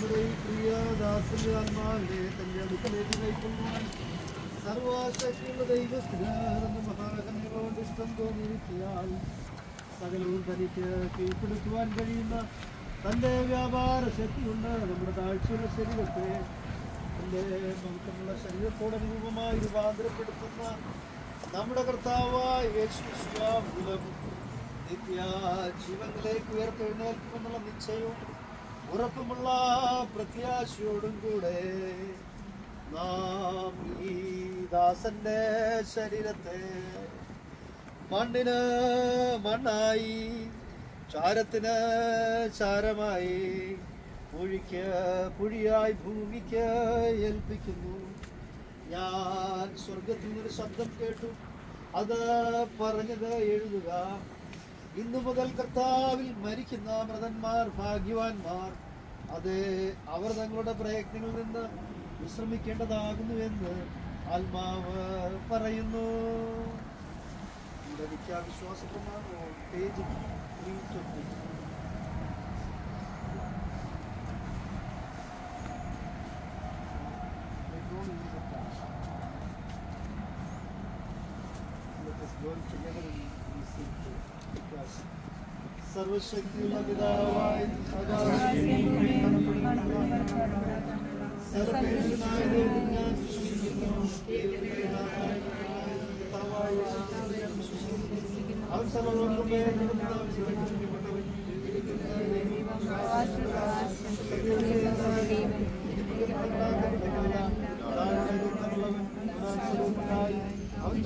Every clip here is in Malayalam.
നമ്മുടെ ഈ പ്രിയ ദാസന്റെ ആത്മാവിനെ തന്റെ അടുക്കലേക്ക് നയിക്കുവാൻ സർവശക്തിയുള്ള ദൈവത്തിന് തന്റെ മഹാകന്യകൊണ്ട് ഇഷ്ടം തോന്നിയിരിക്കാൻ സകലവും തനിക്ക് കീഴ്പ്പെടുത്തുവാൻ കഴിയുന്ന തന്റെ വ്യാപാര ശക്തി കൊണ്ട് നമ്മുടെ താഴ്ചയുള്ള ശരീരത്തെ തന്റെ നമുക്കുള്ള ശരീരത്തോടനുരൂപമായി രൂപാന്തരപ്പെടുത്തുന്ന നമ്മുടെ കർത്താവായ യേശുക്രിസ്തുവ മൂലം നിത്യ ജീവനിലേക്ക് ഉയർത്തെഴുന്നേൽക്കുമെന്നുള്ള നിശ്ചയവും ഉറപ്പുമുള്ള പ്രത്യാശയോടും കൂടെ നാം ഈ ദാസന്റെ ശരീരത്തെ മണ്ണിന് മണ്ണായി ചാരത്തിന് ചാരമായി പുഴിക്ക് പുഴിയായി ഭൂമിക്ക് ഏൽപ്പിക്കുന്നു ഞാൻ സ്വർഗത്തിൽ നിന്നൊരു ശബ്ദം കേട്ടു അത് പറഞ്ഞത് എഴുതുക ഇന്നു മുതൽ കർത്താവിൽ മരിക്കുന്ന മൃതന്മാർ ഭാഗ്യവാന്മാർ അതെ അവർ തങ്ങളുടെ പ്രയത്നങ്ങളിൽ നിന്ന് വിശ്രമിക്കേണ്ടതാകുന്നു എന്ന് ആത്മാവ് പറയുന്നു ഇവിടെ വിശ്വാസപ്രമാണോ പേജ് ത്രീ ട്വന്റി സർവശക്തിയുള്ള പിതാവായ സർവശക്തനായ ദൈവം ഞാൻ വിശ്വസിക്കുന്നു. പിതാവായ യേശുക്രിസ്തുവിനെ വിശ്വസിക്കുന്നു. അവൻ സർവ്വലോകവും വേദനപ്പെടുന്നവൻ, ജീവിക്കപ്പെട്ടവൻ, അവൻ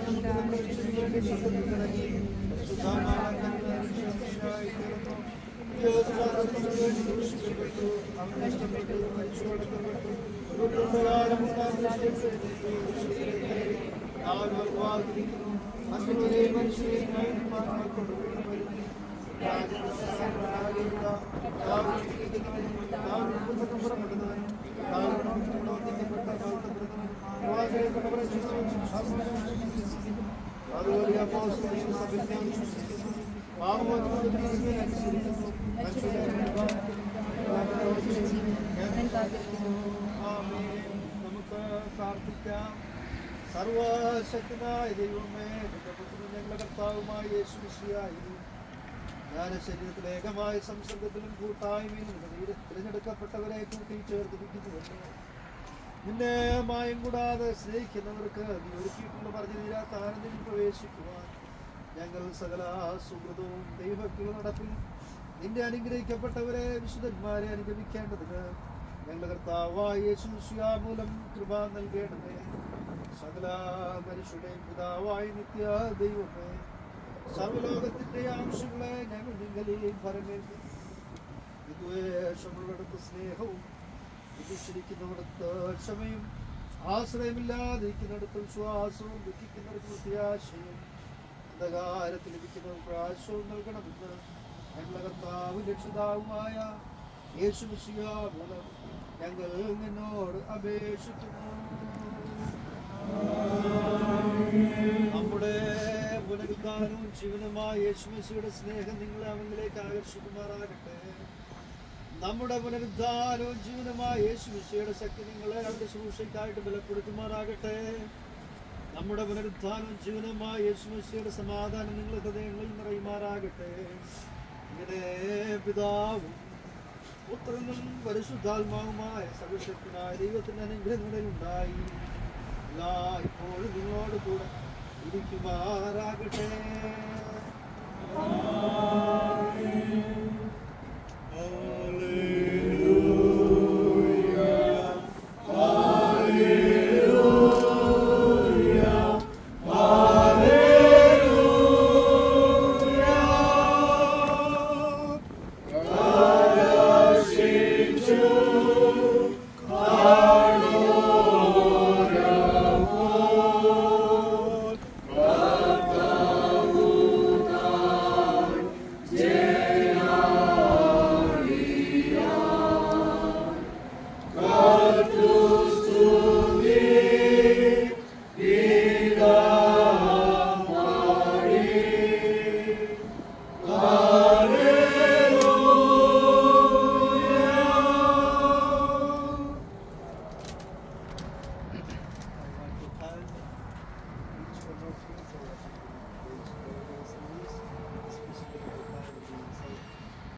നമുക്ക് പ്രാർത്ഥിക്കാം സർവശക്തനായ ദൈവമേ നിന്റെ പുത്രനും ഞങ്ങളുടെ കർത്താവുമായ യേശു മിശിഹായി ഞാൻ ശരീരത്തിൽ ഏകമായ സംസർഗത്തിലും കൂട്ടായ്മയിലും നിന്റെ തീരെ- തിരഞ്ഞെടുക്കപ്പെട്ടവരെ കൂട്ടി ചേർത്തിരിക്കുന്നുവല്ലോ നിന്നെ മായം കൂടാതെ സ്നേഹിക്കുന്നവർക്ക് നീ ഒരുക്കിയിട്ടുള്ള പറഞ്ഞു തീരാത്ത ആനന്ദത്തിൽ പ്രവേശിക്കുവാൻ ഞങ്ങൾ സകല സുഹൃതവും ദൈവഭക്തിയുള്ള നടപ്പിൽ നിന്റെ അനുഗ്രഹിക്കപ്പെട്ടവരെ വിശുദ്ധന്മാരെ അനുഗമിക്കേണ്ടതിന് ഞങ്ങളുടെ കർത്താവായ യേശു മിശിഹാ മൂലം കൃപ നൽകണമേ സകല മനുഷ്യരുടെയും പിതാവായ നിത്യ ദൈവമേ സർവലോകത്തിന്റെ ആവശ്യങ്ങളെ ഞങ്ങൾ നിങ്ങളെയും ഫലമേൽക്കും വിദ്വേഷമുള്ളിടത്ത് സ്നേഹവും വിധിച്ചിരിക്കുന്നിടത്ത് ക്ഷമയും ആശ്രയമില്ലാതിരിക്കുന്നിടത്ത് വിശ്വാസവും ദുഃഖിക്കുന്നിടത്ത് പ്രത്യാശയും അന്ധകാരത്തിൽ ഇരിക്കുന്നവർക്ക് പ്രകാശവും നൽകണമെന്ന് ഞങ്ങളുടെ കർത്താവ് രക്ഷിതാവുമായ യേശു മിശിഹ മൂലം ഞങ്ങൾ നിന്നോട് അപേക്ഷിക്കുന്നു നമ്മുടെ പുനരുദ്ധാനവും ജീവനുമായ യേശുമസിയുടെ സ്നേഹം നിങ്ങളെ അവനിലേക്ക് ആകർഷിക്കുമാറാകട്ടെ നമ്മുടെ പുനരുദ്ധാനവും ജീവനുമായ യേശുമിശയുടെ ശക്തി നിങ്ങളെ അവരുടെ ശുശ്രൂഷയ്ക്കായിട്ട് ബലപ്പെടുത്തുമാറാകട്ടെ നമ്മുടെ പുനരുദ്ധാനവും ജീവനുമായ യേശുമിശയുടെ സമാധാനം നിങ്ങളുടെ ഹൃദയങ്ങളിൽ നിറയുമാറാകട്ടെ ഇങ്ങനെ പിതാവും പുത്രനും പരിശുദ്ധാത്മാവുമായ സർവശക്തനായ ദൈവത്തിന്റെ അനുഗ്രഹങ്ങളിൽ ഉണ്ടായി എല്ലാ ഇപ്പോഴും നിങ്ങളോട് കൂടെ ഇരിക്കുമാറാകട്ടെ